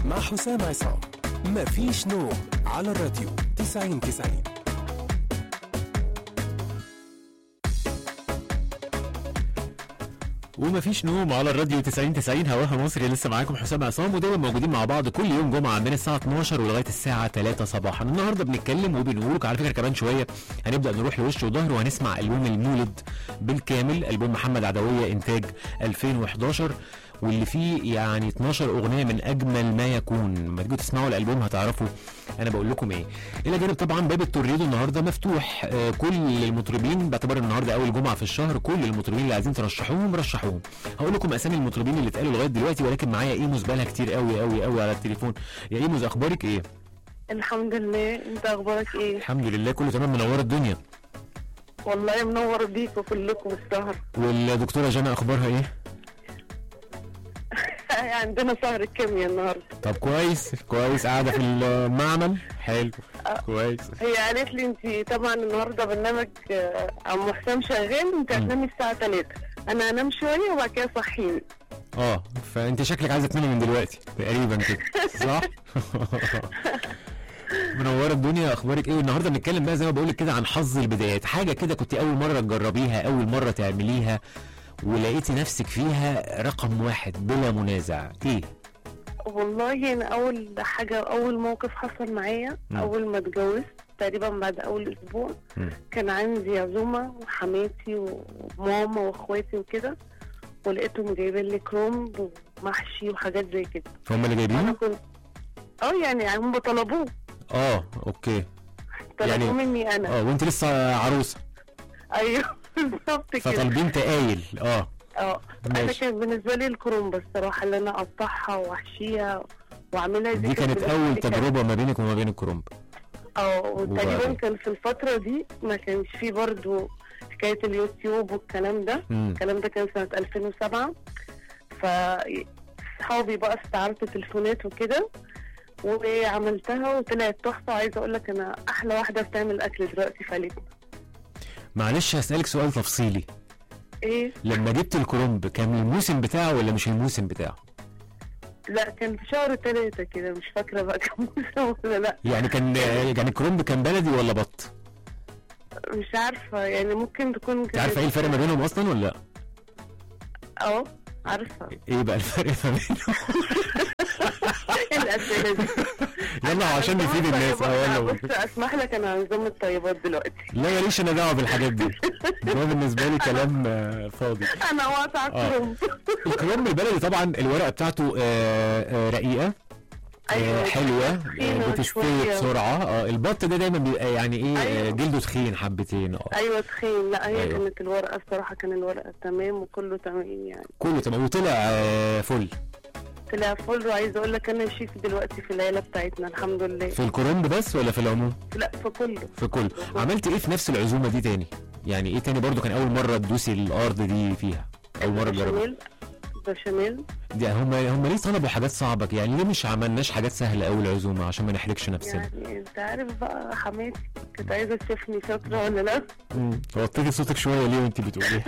مع حسام عصام مفيش نوم على الراديو 90 90 ومفيش نوم على الراديو 90 90 هواها مصري لسه معاكم حسام عصام ودايما موجودين مع بعض كل يوم جمعه من الساعه 12 ولغايه الساعه 3 صباحا النهارده بنتكلم وبنقول لكم على فكره كمان شويه هنبدا نروح لوش وظهر وهنسمع البوم المولد بالكامل البوم محمد عدويه انتاج 2011 واللي فيه يعني 12 اغنيه من اجمل ما يكون لما تيجوا تسمعوا الالبوم هتعرفوا انا بقول لكم ايه الى جانب طبعا باب التوريدو النهارده مفتوح آه كل المطربين باعتبار النهارده اول جمعه في الشهر كل المطربين اللي عايزين ترشحوهم رشحوهم هقول لكم اسامي المطربين اللي اتقالوا لغايه دلوقتي ولكن معايا ايموز بقالها كتير قوي قوي قوي على التليفون يا ايموز اخبارك ايه الحمد لله انت اخبارك ايه الحمد لله كله تمام منوره الدنيا والله منور بيكوا كلكم السهر والدكتوره جانا اخبارها ايه عندنا سهر الكيمياء النهارده طب كويس كويس قاعده في المعمل حلو كويس هي قالت لي انت طبعا النهارده برنامج آه، عم حسام شغال انت هتنامي الساعه 3 انا هنام شويه وبعد كده صحيني اه فانت شكلك عايزه تنامي من دلوقتي تقريبا كده صح منوره الدنيا اخبارك ايه والنهارده بنتكلم بقى زي ما بقول لك كده عن حظ البدايات حاجه كده كنت اول مره تجربيها اول مره تعمليها ولقيتي نفسك فيها رقم واحد بلا منازع ايه والله انا اول حاجه اول موقف حصل معايا مم. اول ما اتجوزت تقريبا بعد اول اسبوع مم. كان عندي عزومه وحماتي وماما واخواتي وكده ولقيتهم جايبين لي كرومب ومحشي وحاجات زي كده هم اللي انا جايبينه كنت اه يعني هم طلبوه اه اوكي طلبوه يعني- مني انا اه وانت لسه عروسه ايوه بالظبط كده فطالبين تقايل اه اه انا ماشي. كان بالنسبه لي الكرومبه الصراحه اللي انا اقطعها واحشيها واعملها دي كانت بالنسبة اول لي كانت- تجربه ما بينك وما بين الكرومب اه وتقريبا وبعدين؟ كان في الفتره دي ما كانش فيه برضو حكايه اليوتيوب والكلام ده مم. الكلام ده كان سنه 2007 ف صحابي بقى استعرت تليفونات وكده وعملتها وطلعت تحفه وعايزه اقول لك انا احلى واحده بتعمل اكل دلوقتي في عيلتنا معلش هسألك سؤال تفصيلي ايه لما جبت الكرومب كان الموسم بتاعه ولا مش الموسم بتاعه لا كان في شهر ثلاثة كده مش فاكرة بقى كان موسم ولا لا يعني كان يعني الكرومب كان بلدي ولا بط مش عارفة يعني ممكن تكون انت عارفه ايه الفرق ما بينهم اصلا ولا لا اه عارفة ايه بقى الفرق ما بينهم ايه الأسئلة دي يلا عشان نفيد الناس اه يلا بص قول. اسمح لك انا عن نظام الطيبات دلوقتي لا ماليش انا دعوه بالحاجات دي ده بالنسبه لي كلام آه، فاضي انا واقعة آه. كرومب الكرومب البلدي طبعا الورقه بتاعته آه، آه، رقيقه آه، حلوه تخينة آه، بتستوي شوية. بسرعه اه البط ده دايما بيبقى يعني ايه آه، أيوة. جلده تخين حبتين اه ايوه تخين لا هي أيوة. كانت الورقة الصراحة كان الورقة تمام وكله تمام يعني كله تمام وطلع آه، فل طلع فل وعايزة اقول لك انا شيف دلوقتي في العيلة بتاعتنا الحمد لله في الكرومب بس ولا في العموم لا في كله في كل عملت ايه في نفس العزومه دي تاني يعني ايه تاني برضو كان اول مره تدوسي الارض دي فيها اول مره تجربها بشاميل بشاميل دي هم هم ليه طلبوا حاجات صعبه يعني ليه مش عملناش حاجات سهله قوي العزومه عشان ما نحرجش نفسنا يعني انت عارف بقى حماتي كانت عايزه تشوفني شاطره ولا لا امم وطيتي صوتك شويه ليه وانت بتقولي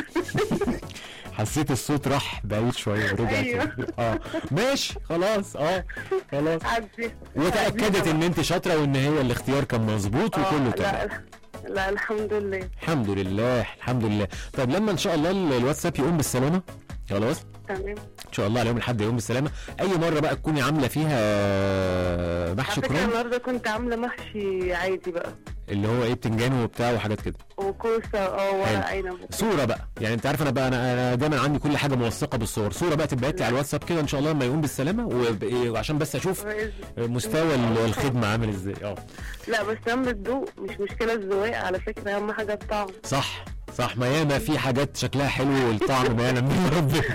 حسيت الصوت راح بعيد شويه ورجع أيوة. تاني. اه ماشي خلاص اه خلاص عدي وتاكدت ان انت شاطره وان هي الاختيار كان مظبوط آه، وكله لا تمام لا الحمد لله الحمد لله الحمد لله طيب لما ان شاء الله ال- الواتساب يقوم بالسلامه خلاص تمام ان شاء الله على يوم الاحد يقوم بالسلامه اي مره بقى تكوني عامله فيها محشي على فكره كروم النهارده كنت عامله محشي عادي بقى اللي هو ايه بتنجان وبتاع وحاجات كده وكوسه اه حلو. ورق عنب صوره بقى يعني انت عارف انا بقى انا, أنا دايما عندي كل حاجه موثقه بالصور صوره بقى تبعت لي على الواتساب كده ان شاء الله لما يقوم بالسلامه وب- وعشان بس اشوف بإذن- مستوى ال- الخدمه عامل ازاي اه لا بس اهم الذوق مش مشكله الذواق على فكره اهم حاجه الطعم صح صح ما ياما في حاجات شكلها حلو والطعم ما يعلم به ربنا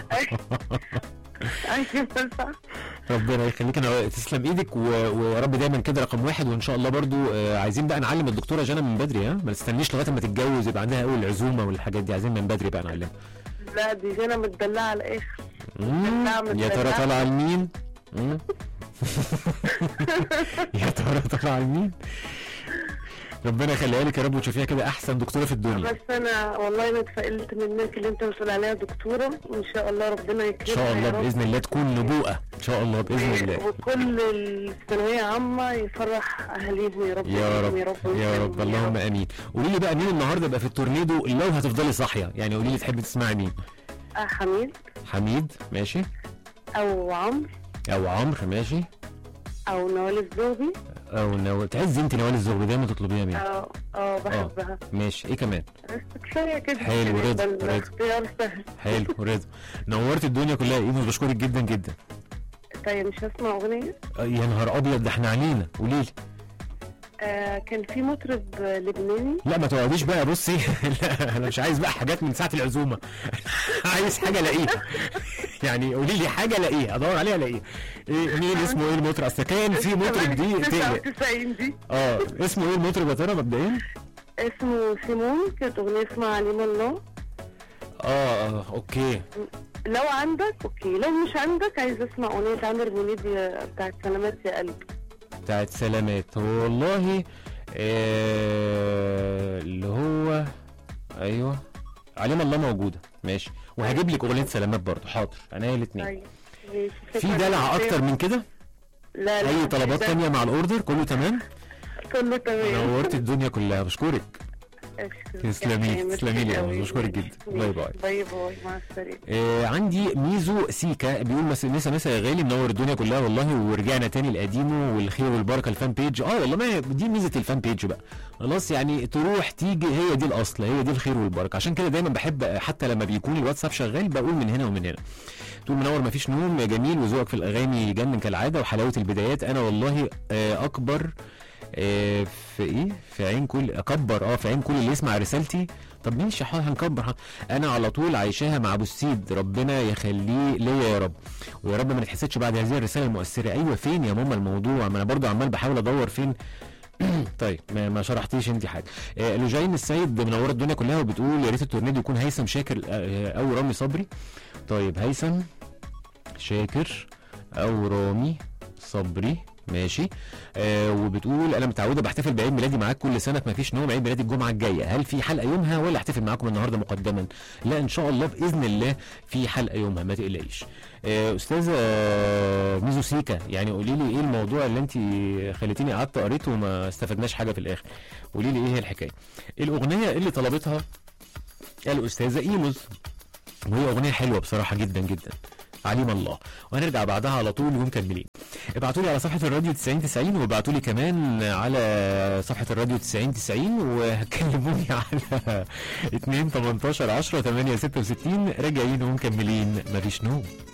ايوه صح ربنا يخليك انا تسلم ايدك و... ويا رب دايما كده رقم واحد وان شاء الله برضو آه، عايزين بقى نعلم الدكتوره جانا من بدري ها ما تستنيش لغايه ما تتجوز يبقى عندها اول العزومه والحاجات دي عايزين من بدري بقى نعلمها لا دي جانا متدلعه على الاخر مم، نعم، يا ترى متدلعة. طالعه لمين؟ مم. يا ترى طالعه لمين؟ ربنا يخليها لك يا رب وتشوفيها كده احسن دكتوره في الدنيا بس انا والله انا اتفائلت منك اللي انت بتقول عليها دكتوره وان شاء الله ربنا يكرمك ان شاء الله باذن الله تكون نبوءه ان شاء الله باذن الله وكل الثانويه عامه يفرح اهاليهم يا رب يا رب يا رب يا رب اللهم امين قولي لي بقى مين النهارده بقى في التورنيدو لو هتفضلي صاحيه يعني قولي لي تحبي تسمعي مين آه حميد حميد ماشي او عمرو او عمرو ماشي او نوال الزوبي او نو... تعزي انت نوال الزغبي دايما تطلبيها مين اه اه بحبها ماشي ايه كمان بس كفايه كده حلو، يعني رضا، ده رضا. الاختيار سهل حلو رضا نورت الدنيا كلها ايه بشكرك جدا جدا طيب مش هسمع اغنيه آه، يا نهار ابيض ده احنا علينا قولي لي آه كان في مطرب لبناني لا ما تقعديش بقى بصي لا انا مش عايز بقى حاجات من ساعه العزومه عايز حاجه الاقيها يعني قولي لي حاجه الاقيها ادور عليها الاقيها ايه مين اسمه ايه المطرب اصل كان في مطرب دي تقلق 99 دي اه اسمه ايه المطرب يا ترى مبدئيا اسمه سيمون كانت اغنيه اسمها عليم الله اه اه اوكي لو عندك اوكي لو مش عندك عايز اسمع اغنيه عامر منيب يا- بتاعت سلامات يا قلب بتاعت سلامات هو والله آه اللي هو ايوه عليم الله موجوده ماشي وهجيب لك اغنيه سلامات برضه حاضر انا الاثنين طيب ماشي في شكراً. دلع اكتر من كده لا لا اي طلبات ده تانية مع الاوردر كله تمام كله تمام نورت الدنيا كلها بشكرك أشكرك. تسلمي لي، ميرسي تسلمي لي يا قوي. أمل، بشكرك جدا. باي باي. باي باي مع السلامه آه عندي ميزو سيكا بيقول مس مسا مسا يا غالي منور الدنيا كلها والله ورجعنا تاني لقديمه والخير والبركه الفان بيج اه والله ما هي دي ميزه الفان بيج بقى خلاص يعني تروح تيجي هي دي الاصل هي دي الخير والبركه عشان كده دايما بحب حتى لما بيكون الواتساب شغال بقول من هنا ومن هنا تقول منور مفيش نوم يا جميل وذوقك في الاغاني يجنن كالعاده وحلاوه البدايات انا والله آه اكبر آه، في ايه في عين كل اكبر اه في عين كل اللي يسمع رسالتي طب ماشي حاضر هنكبر حاضر. انا على طول عايشاها مع ابو السيد ربنا يخليه ليا يا رب ويا رب ما نتحسدش بعد هذه الرساله المؤثره ايوه فين يا ماما الموضوع ما انا برضو عمال بحاول ادور فين طيب ما, ما شرحتيش انت حاجه آه لوجين السيد منوره الدنيا كلها وبتقول يا ريت التورنيدو يكون هيثم شاكر آه او رامي صبري طيب هيثم شاكر او رامي صبري ماشي آه وبتقول انا متعوده بحتفل بعيد ميلادي معاك كل سنه ما فيش نوم عيد ميلادي الجمعه الجايه هل في حلقه يومها ولا احتفل معاكم النهارده مقدما لا ان شاء الله باذن الله في حلقه يومها ما تقلقيش آه استاذه آه، ميزو سيكا يعني قولي لي ايه الموضوع اللي انت خليتيني قعدت قريته وما استفدناش حاجه في الاخر قولي لي ايه هي الحكايه الاغنيه اللي طلبتها الاستاذه ايموز وهي اغنيه حلوه بصراحه جدا جدا عليم الله وهنرجع بعدها على طول ومكملين ابعتوا لي على صفحه الراديو 90 90 وابعتوا لي كمان على صفحه الراديو 90 90 وكلموني على 2 18 10 8 66 راجعين ومكملين مفيش نوم